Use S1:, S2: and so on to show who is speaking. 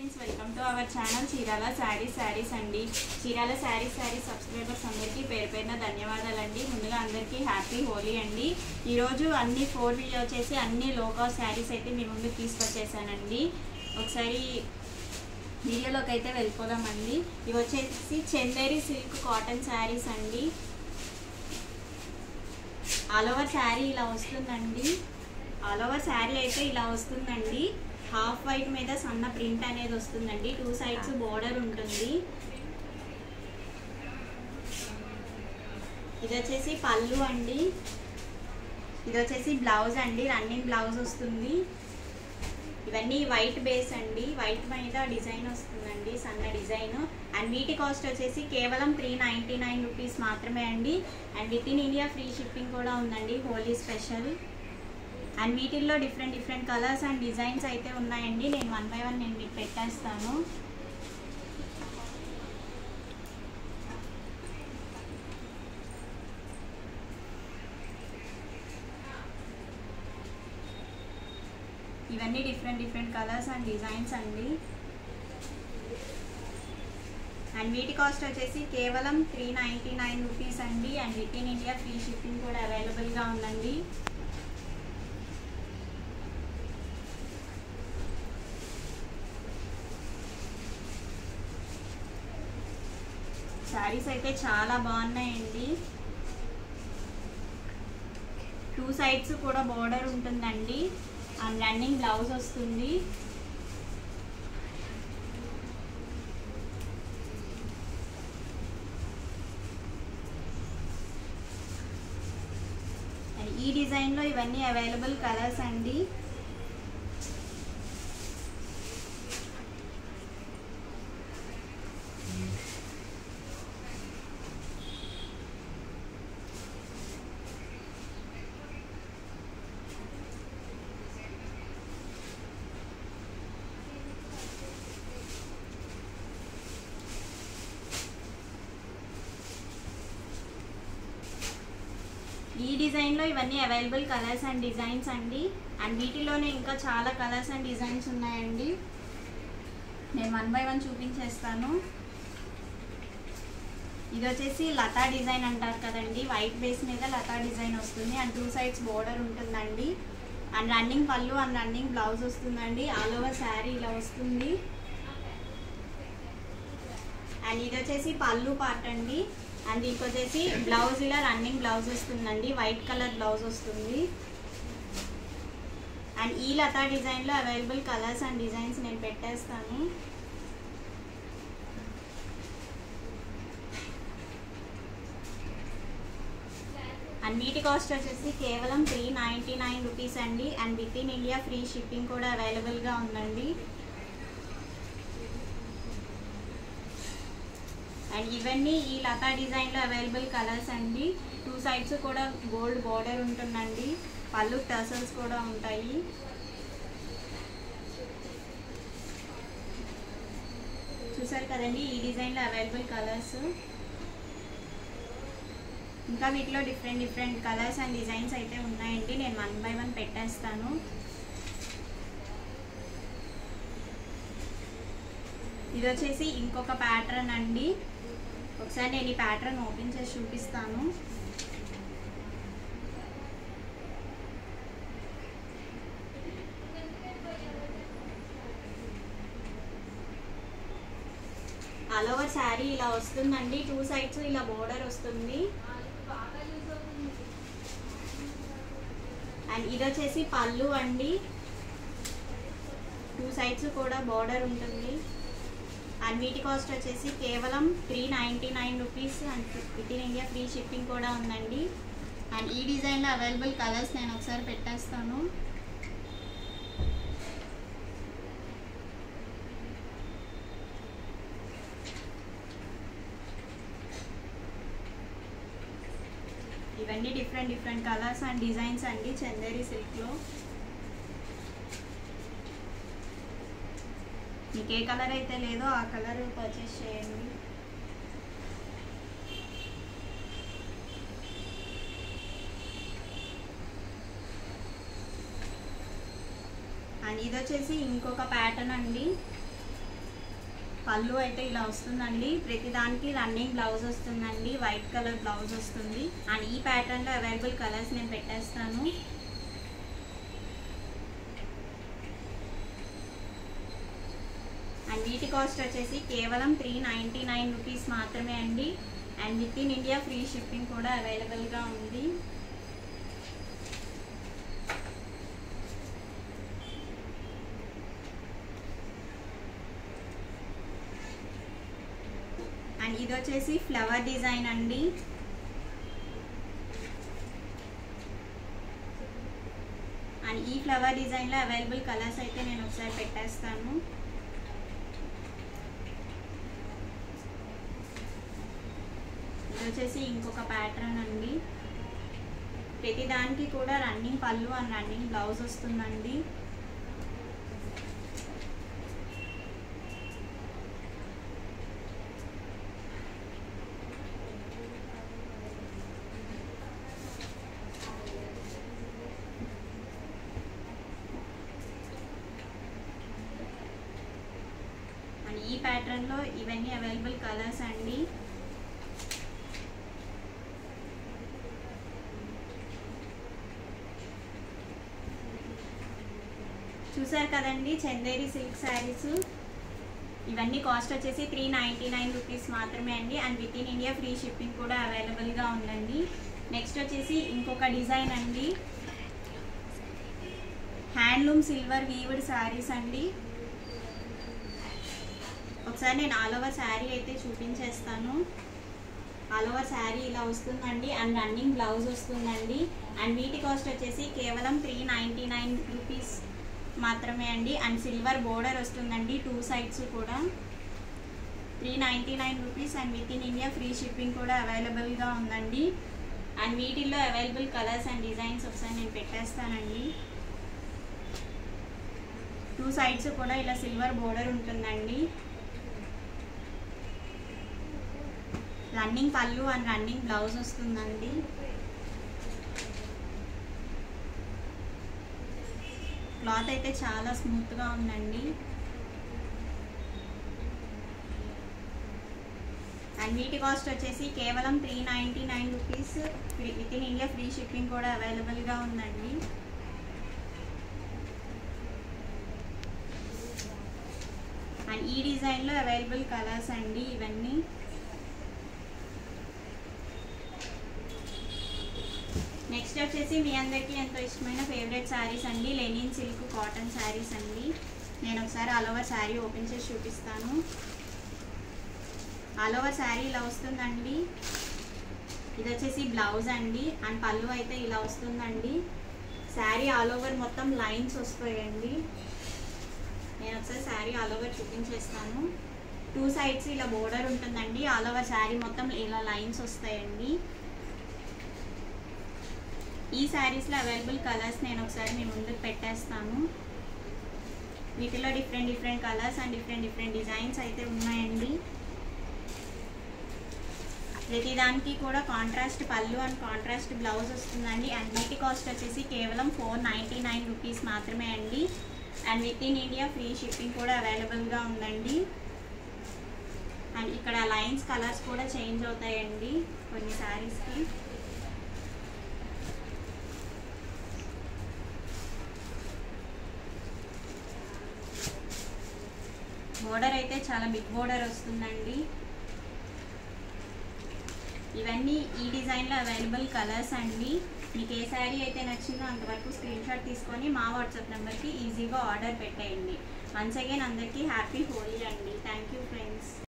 S1: friends welcome to our channel Chirala saris saris అండి Chirala saris saris subscribers అందరికీ పేరు పేరున ధన్యవాదాలండి ముందుగా అందరికీ హ్యాపీ హోలీ అండి ఈరోజు అన్ని ఫోర్ వీడియో వచ్చేసి అన్ని లో కాస్ట్ శారీస్ అయితే మీ ముందుకు తీసుకొచ్చేసానండి ఒకసారి వీడియోలోకి అయితే వెళ్ళిపోదామండి ఇవి వచ్చేసి చందేరి సిల్క్ కాటన్ శారీస్ అండి ఆల్ ఓవర్ శారీ ఇలా వస్తుందండి ఆల్ ఓవర్ శారీ అయితే ఇలా వస్తుందండి హాఫ్ వైట్ మీద సన్న ప్రింట్ అనేది వస్తుందండి టూ సైడ్స్ బోర్డర్ ఉంటుంది ఇది వచ్చేసి పళ్ళు అండి ఇది వచ్చేసి బ్లౌజ్ అండి రన్నింగ్ బ్లౌజ్ వస్తుంది ఇవన్నీ వైట్ బేస్ అండి వైట్ మీద డిజైన్ వస్తుందండి సన్న డిజైన్ అండ్ వీటి కాస్ట్ వచ్చేసి కేవలం త్రీ నైంటీ నైన్ రూపీస్ మాత్రమే అండి and within India free shipping కూడా ఉందండి హోలీ స్పెషల్ అండ్ వీటిల్లో different different colours and designs అయితే ఉన్నాయండి నేను వన్ బై వన్ నేను మీకు పెట్టేస్తాను ఇవన్నీ different different colours and designs అండి అండ్ వీటి కాస్ట్ వచ్చేసి కేవలం త్రీ నైంటీ నైన్ రూపీస్ అండి and within India free shipping కూడా అవైలబుల్గా ఉందండి శారీస్ అయితే చాలా బాగున్నాయండి టూ సైడ్స్ కూడా బోర్డర్ ఉంటుందండి అండ్ రన్నింగ్ బ్లౌజ్ వస్తుంది అండ్ ఈ డిజైన్లో ఇవన్నీ అవైలబుల్ కలర్స్ అండి ఈ డిజైన్లో ఇవన్నీ అవైలబుల్ కలర్స్ అండ్ డిజైన్స్ అండి అండ్ వీటిలోనే ఇంకా చాలా కలర్స్ అండ్ డిజైన్స్ ఉన్నాయండి నేను వన్ బై వన్ చూపించేస్తాను ఇది వచ్చేసి లతా డిజైన్ అంటారు కదండి వైట్ బేస్ మీద లతా డిజైన్ వస్తుంది అండ్ టూ సైడ్స్ బోర్డర్ ఉంటుందండి అండ్ రన్నింగ్ పళ్ళు అండ్ రన్నింగ్ బ్లౌజ్ వస్తుందండి ఆల్ ఓవర్ శారీ ఇలా వస్తుంది అండ్ ఇది వచ్చేసి పళ్ళు పార్ట్ అండి అండ్ దీనికి వచ్చేసి బ్లౌజ్ ఇలా రన్నింగ్ బ్లౌజ్ వస్తుందండి వైట్ కలర్ బ్లౌజ్ వస్తుంది అండ్ ఈ లతా డిజైన్లో అవైలబుల్ కలర్స్ అండ్ డిజైన్స్ నేను పెట్టేస్తాను అండ్ వీటి కాస్ట్ వచ్చేసి కేవలం త్రీ నైంటీ నైన్ రూపీస్ అండి and within India free shipping కూడా అవైలబుల్గా ఉందండి అండ్ ఇవన్నీ ఈ లతా డిజైన్లో అవైలబుల్ కలర్స్ అండి టూ సైడ్స్ కూడా గోల్డ్ బార్డర్ ఉంటుందండి పళ్ళు టసల్స్ కూడా ఉంటాయి చూసారు కదండి ఈ డిజైన్లో అవైలబుల్ కలర్స్ ఇంకా వీటిలో different different colours and designs అయితే ఉన్నాయండి నేను వన్ బై వన్ పెట్టేస్తాను ఇది వచ్చేసి ఇంకొక ప్యాటర్న్ అండి ఒకసారి నేను ఈ ప్యాటర్న్ ఓపెన్ చేసి చూపిస్తాను ఆల్ ఓవర్ శారీ ఇలా వస్తుందండి టూ సైడ్స్ ఇలా బోర్డర్ వస్తుంది అండ్ ఇది వచ్చేసి పళ్ళు అండి టూ సైడ్స్ కూడా బోర్డర్ ఉంటుంది అండ్ వీటి కాస్ట్ వచ్చేసి కేవలం three ninety nine rupees and within India free shipping కూడా ఉందండి అండ్ ఈ డిజైన్లో అవైలబుల్ కలర్స్ నేను ఒకసారి పెట్టేస్తాను ఇవన్నీ different different colours and designs అండి చందేరి సిల్క్లో మీకు ఏ కలర్ అయితే లేదో ఆ కలర్ పర్చేస్ చేయండి అండ్ ఇది వచ్చేసి ఇంకొక ప్యాటర్న్ అండి పళ్ళు అయితే ఇలా వస్తుందండి ప్రతి దానికి రన్నింగ్ బ్లౌజ్ వస్తుందండి వైట్ కలర్ బ్లౌజ్ వస్తుంది అండ్ ఈ ప్యాటర్న్లో అవైలబుల్ కలర్స్ నేను పెట్టేస్తాను అండ్ వీటి కాస్ట్ వచ్చేసి కేవలం త్రీ నైంటీ నైన్ రూపీస్ మాత్రమే అండి and within India free shipping కూడా అవైలబుల్గా ఉంది అండ్ ఇది వచ్చేసి ఫ్లవర్ డిజైన్ అండి అండ్ ఈ ఫ్లవర్ డిజైన్లో అవైలబుల్ కలర్స్ అయితే నేను ఒకసారి పెట్టేస్తాను ఇది వచ్చేసి ఇంకొక ప్యాటర్న్ అండి ప్రతి దానికి కూడా రన్నింగ్ పళ్ళు అండ్ రన్నింగ్ బ్లౌజ్ వస్తుందండి అండ్ ఈ ప్యాటర్న్లో ఇవన్నీ అవైలబుల్ కలర్స్ అండి చూసారు కదండి చందేరి సిల్క్ శారీస్ ఇవన్నీ కాస్ట్ వచ్చేసి త్రీ నైంటీ నైన్ రూపీస్ మాత్రమే అండి and within India free shipping కూడా అవైలబుల్గా ఉందండి నెక్స్ట్ వచ్చేసి ఇంకొక డిజైన్ అండి హ్యాండ్లూమ్ సిల్వర్ వీవుడ్ శారీస్ అండి ఒకసారి నేను ఆల్ ఓవర్ శారీ అయితే చూపించేస్తాను ఆల్ ఓవర్ శారీ ఇలా వస్తుందండి అండ్ రన్నింగ్ బ్లౌజ్ వస్తుందండి అండ్ వీటి కాస్ట్ వచ్చేసి కేవలం త్రీ నైంటీ నైన్ రూపీస్ మాత్రమే అండి అండ్ సిల్వర్ బోర్డర్ వస్తుందండి టూ సైడ్స్ కూడా three ninety nine rupees and within India free shipping కూడా అవైలబుల్గా ఉందండి అండ్ వీటిల్లో అవైలబుల్ కలర్స్ అండ్ డిజైన్స్ ఒకసారి నేను పెట్టేస్తానండి టూ సైడ్స్ కూడా ఇలా సిల్వర్ బోర్డర్ ఉంటుందండి రన్నింగ్ పళ్ళు అండ్ రన్నింగ్ బ్లౌజ్ వస్తుందండి క్లాత్ అయితే చాలా స్మూత్గా ఉందండి అండ్ వీటి కాస్ట్ వచ్చేసి కేవలం three ninety nine rupees within India free shipping కూడా అవైలబుల్గా ఉందండి అండ్ ఈ డిజైన్లో అవైలబుల్ కలర్స్ అండి ఇవన్నీ నెక్స్ట్ వచ్చేసి మీ అందరికీ ఎంతో ఇష్టమైన ఫేవరెట్ శారీస్ అండి లెనిన్ సిల్క్ కాటన్ శారీస్ అండి నేను ఒకసారి ఆల్ ఓవర్ శారీ ఓపెన్ చేసి చూపిస్తాను ఆల్ ఓవర్ శారీ ఇలా వస్తుందండి ఇది వచ్చేసి బ్లౌజ్ అండి అండ్ పళ్ళు అయితే ఇలా వస్తుందండి శారీ ఆల్ ఓవర్ మొత్తం లైన్స్ వస్తాయండి నేను ఒకసారి శారీ ఆల్ ఓవర్ చూపించేస్తాను టూ సైడ్స్ ఇలా బోర్డర్ ఉంటుందండి ఆల్ ఓవర్ శారీ మొత్తం ఇలా లైన్స్ వస్తాయండి ఈ శారీస్లో అవైలబుల్ కలర్స్ నేను ఒకసారి మీ ముందుకు పెట్టేస్తాను వీటిలో different different colours and different different designs అయితే ఉన్నాయండి ప్రతిదానికి కూడా కాంట్రాస్ట్ పళ్ళు అండ్ కాంట్రాస్ట్ బ్లౌజ్ వస్తుందండి అండ్ వీటి కాస్ట్ వచ్చేసి కేవలం ఫోర్ నైంటీ నైన్ రూపీస్ మాత్రమే అండి and within India free shipping కూడా అవైలబుల్గా ఉందండి అండ్ ఇక్కడ లైన్స్ కలర్స్ కూడా చేంజ్ అవుతాయండి కొన్ని శారీస్కి బోర్డర్ అయితే చాలా బిగ్ బోర్డర్ వస్తుందండి ఇవన్నీ ఈ డిజైన్లో అవైలబుల్ కలర్స్ అండి మీకు ఏ శారీ అయితే నచ్చిందో అంతవరకు స్క్రీన్ షాట్ తీసుకొని మా వాట్సాప్ నెంబర్కి ఈజీగా ఆర్డర్ పెట్టేయండి వన్స్ అగైన్ అందరికీ హ్యాపీ హోలీ అండి థ్యాంక్ యూ ఫ్రెండ్స్